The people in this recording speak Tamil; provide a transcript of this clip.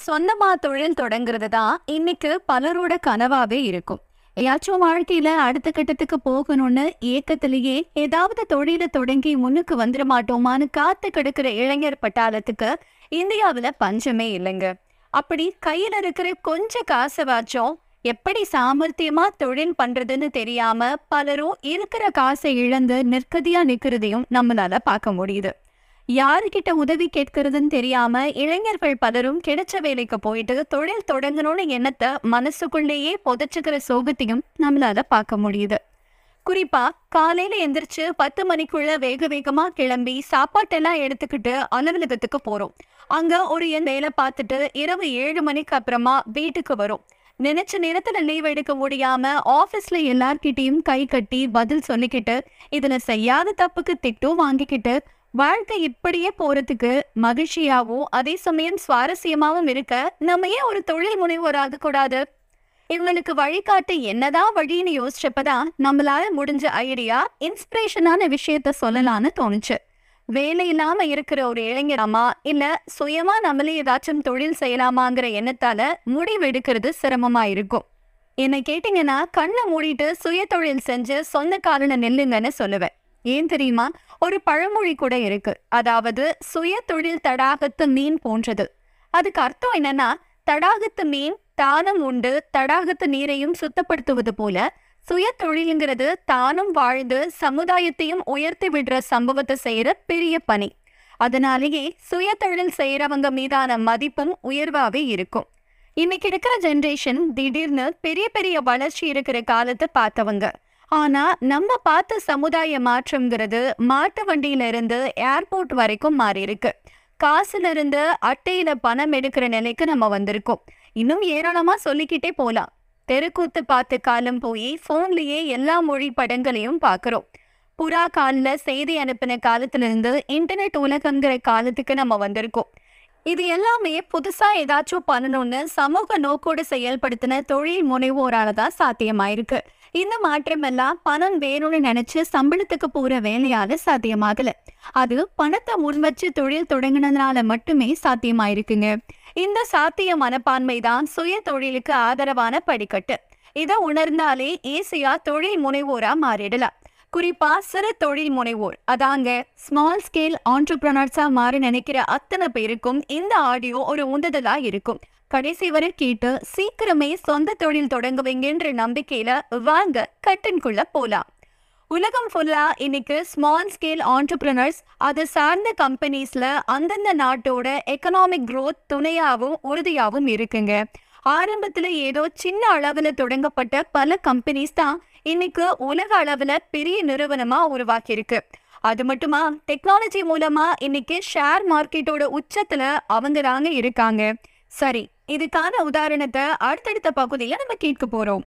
சொந்தமா தொழில் தொடங்குறது தான் இன்னைக்கு பலரோட கனவாவே இருக்கும் ஏதாச்சும் வாழ்க்கையில அடுத்த கட்டத்துக்கு போகணும்னு ஏக்கத்திலேயே ஏதாவது தொழிலை தொடங்கி முன்னுக்கு வந்துட மாட்டோமான்னு காத்து கிடக்கிற இளைஞர் பட்டாளத்துக்கு இந்தியாவுல பஞ்சமே இல்லைங்க அப்படி கையில இருக்கிற கொஞ்ச காசவாச்சும் எப்படி சாமர்த்தியமா தொழில் பண்றதுன்னு தெரியாம பலரும் இருக்கிற காசை இழந்து நிற்கதியா நிக்கிறதையும் நம்மளால பார்க்க முடியுது யாருக்கிட்ட உதவி கேட்கறதுன்னு தெரியாம இளைஞர்கள் பலரும் கிடைச்ச வேலைக்கு போயிட்டு தொழில் தொடங்கணும்னு எண்ணத்தை மனசுக்குள்ளேயே புதைச்சுக்கிற சோகத்தையும் நம்மளால பார்க்க முடியுது குறிப்பா காலையில எந்திரிச்சு பத்து மணிக்குள்ள வேக வேகமா கிளம்பி சாப்பாட்டெல்லாம் எடுத்துக்கிட்டு அலுவலகத்துக்கு போறோம் அங்க ஒரு என் வேலை பார்த்துட்டு இரவு ஏழு மணிக்கு அப்புறமா வீட்டுக்கு வரும் நினைச்ச நேரத்துல லீவ் எடுக்க முடியாம ஆபீஸ்ல எல்லார்கிட்டயும் கை கட்டி பதில் சொல்லிக்கிட்டு இதுல செய்யாத தப்புக்கு திட்டும் வாங்கிக்கிட்டு வாழ்க்கை இப்படியே போறதுக்கு மகிழ்ச்சியாவும் அதே சமயம் சுவாரஸ்யமாவும் இருக்க நம்ம ஏன் ஒரு தொழில் முனைவோர் ஆகக்கூடாது இவங்களுக்கு வழிகாட்ட என்னதான் வழின்னு யோசிச்சப்பதான் நம்மளால முடிஞ்ச ஐடியா இன்ஸ்பிரேஷனான விஷயத்த சொல்லலாம்னு தோணுச்சு வேலை இல்லாம இருக்கிற ஒரு இளைஞராமா இல்ல சுயமா நம்மளே ஏதாச்சும் தொழில் செய்யலாமாங்கிற எண்ணத்தால முடிவு எடுக்கிறது சிரமமா இருக்கும் என்னை கேட்டீங்கன்னா கண்ணை மூடிட்டு சுய தொழில் செஞ்சு சொந்த காலில் நெல்லுங்கன்னு சொல்லுவேன் ஏன் தெரியுமா ஒரு பழமொழி கூட இருக்கு அதாவது சுய தொழில் தடாகத்து மீன் போன்றது அதுக்கு அர்த்தம் என்னன்னா தடாகத்து மீன் தானும் உண்டு தடாகத்து நீரையும் சுத்தப்படுத்துவது போல சுய தொழிலுங்கிறது தானும் வாழ்ந்து சமுதாயத்தையும் உயர்த்தி விடுற சம்பவத்தை செய்யற பெரிய பணி அதனாலேயே சுய தொழில் செய்யறவங்க மீதான மதிப்பும் உயர்வாவே இருக்கும் இன்னைக்கு இருக்கிற ஜென்ரேஷன் திடீர்னு பெரிய பெரிய வளர்ச்சி இருக்கிற காலத்தை பார்த்தவங்க ஆனா நம்ம பார்த்த சமுதாய மாற்றம்ங்கிறது மாட்டு வண்டியில இருந்து ஏர்போர்ட் வரைக்கும் மாறி இருக்கு காசுல இருந்து அட்டையில பணம் எடுக்கிற நிலைக்கு நம்ம வந்திருக்கோம் இன்னும் ஏராளமா சொல்லிக்கிட்டே போலாம் தெருக்கூத்து பார்த்து காலம் போய் போன்லயே எல்லா மொழி படங்களையும் பார்க்குறோம் புறா காலில் செய்தி அனுப்பின காலத்துல இருந்து இன்டர்நெட் உலகங்கிற காலத்துக்கு நம்ம வந்திருக்கோம் இது எல்லாமே புதுசா ஏதாச்சும் பண்ணணும்னு சமூக நோக்கோடு செயல்படுத்தின தொழில் முனைவோரால தான் சாத்தியமாயிருக்கு இந்த மாற்றம் எல்லாம் பணம் வேணும்னு நினைச்சு சம்பளத்துக்கு போற வேலையால சாத்தியமாகல அது பணத்தை முன்வச்சு தொழில் தொடங்கினதுனால மட்டுமே சாத்தியமாயிருக்குங்க இந்த சாத்திய மனப்பான்மை தான் சுய தொழிலுக்கு ஆதரவான படிக்கட்டு இதை உணர்ந்தாலே ஈஸியா தொழில் முனைவோரா மாறிடலாம் குறிப்பா சிறு தொழில் முனைவோர் அதாங்க ஸ்மால் ஸ்கேல் ஆண்டர்பிரனர்ஸா மாற நினைக்கிற அத்தனை பேருக்கும் இந்த ஆடியோ ஒரு உந்துதலா இருக்கும் கடைசி வரை கேட்டு சீக்கிரமே சொந்த தொழில் தொடங்குவீங்கன்ற நம்பிக்கையில வாங்க கட்டன்குள்ள போலாம் உலகம் ஃபுல்லா இன்னைக்கு ஸ்மால் ஸ்கேல் ஆண்டர்பிரினர்ஸ் அது சார்ந்த கம்பெனிஸ்ல அந்தந்த நாட்டோட எக்கனாமிக் growth துணையாவும் உறுதியாவும் இருக்குங்க ஆரம்பத்துல ஏதோ சின்ன அளவுல தொடங்கப்பட்ட பல கம்பெனிஸ் தான் இன்னைக்கு உலக அளவுல பெரிய நிறுவனமா உருவாக்கி இருக்கு அது மட்டுமா டெக்னாலஜி மூலமா இன்னைக்கு ஷேர் மார்க்கெட்டோட உச்சத்துல அவங்க தாங்க இருக்காங்க சரி இதுக்கான உதாரணத்தை அடுத்தடுத்த பகுதியில நம்ம கேட்க போறோம்